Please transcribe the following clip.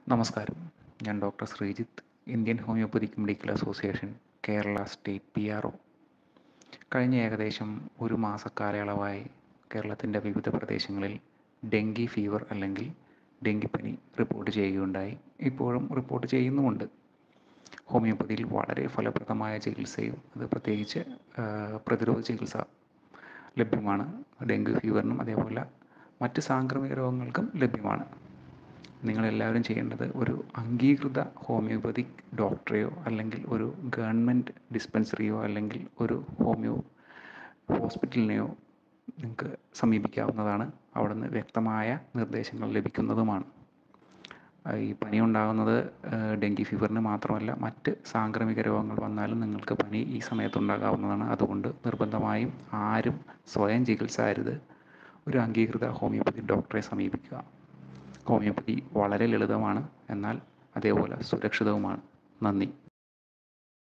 നമസ്കാരം ഞാൻ doctor Sreejith Indian homoeopathic medical association Kerala state P R O കഴിഞ്ഞ ഏകദേശം ഒരു മാസക്കാലയളവായി കേരളത്തിൻ്റെ വിവിധ പ്രദേശങ്ങളിൽ ഡെങ്കി ഫീവർ അല്ലെങ്കിൽ ഡെങ്കിപ്പനി റിപ്പോർട്ട് ചെയ്യുകയുണ്ടായി ഇപ്പോഴും റിപ്പോർട്ട് ചെയ്യുന്നുമുണ്ട് ഹോമിയോപ്പതിയിൽ വളരെ ഫലപ്രദമായ ചികിത്സയും അത് പ്രത്യേകിച്ച് പ്രതിരോധ ചികിത്സ ലഭ്യമാണ് ഡെങ്കു ഫീവറിനും അതേപോലെ മറ്റ് സാംക്രമിക രോഗങ്ങൾക്കും ലഭ്യമാണ് നിങ്ങളെല്ലാവരും ചെയ്യേണ്ടത് ഒരു അംഗീകൃത ഹോമിയോപ്പതിക് ഡോക്ടറെയോ അല്ലെങ്കിൽ ഒരു ഗവൺമെൻറ് ഡിസ്പെൻസറിയോ അല്ലെങ്കിൽ ഒരു ഹോമിയോ ഹോസ്പിറ്റലിനെയോ നിങ്ങൾക്ക് സമീപിക്കാവുന്നതാണ് അവിടെ നിന്ന് വ്യക്തമായ നിർദ്ദേശങ്ങൾ ലഭിക്കുന്നതുമാണ് ഈ പനി ഉണ്ടാകുന്നത് ഡെങ്കി ഫീവറിന് മാത്രമല്ല മറ്റ് സാംക്രമിക രോഗങ്ങൾ വന്നാലും നിങ്ങൾക്ക് പനി ഈ സമയത്തുണ്ടാകാവുന്നതാണ് അതുകൊണ്ട് നിർബന്ധമായും ആരും സ്വയം ചികിത്സ അരുത് ഒരു അംഗീകൃത ഹോമിയോപ്പതി ഡോക്ടറെ സമീപിക്കുക ഹോമിയോപ്പതി വളരെ ലളിതമാണ് എന്നാൽ അതേപോലെ സുരക്ഷിതവുമാണ് നന്ദി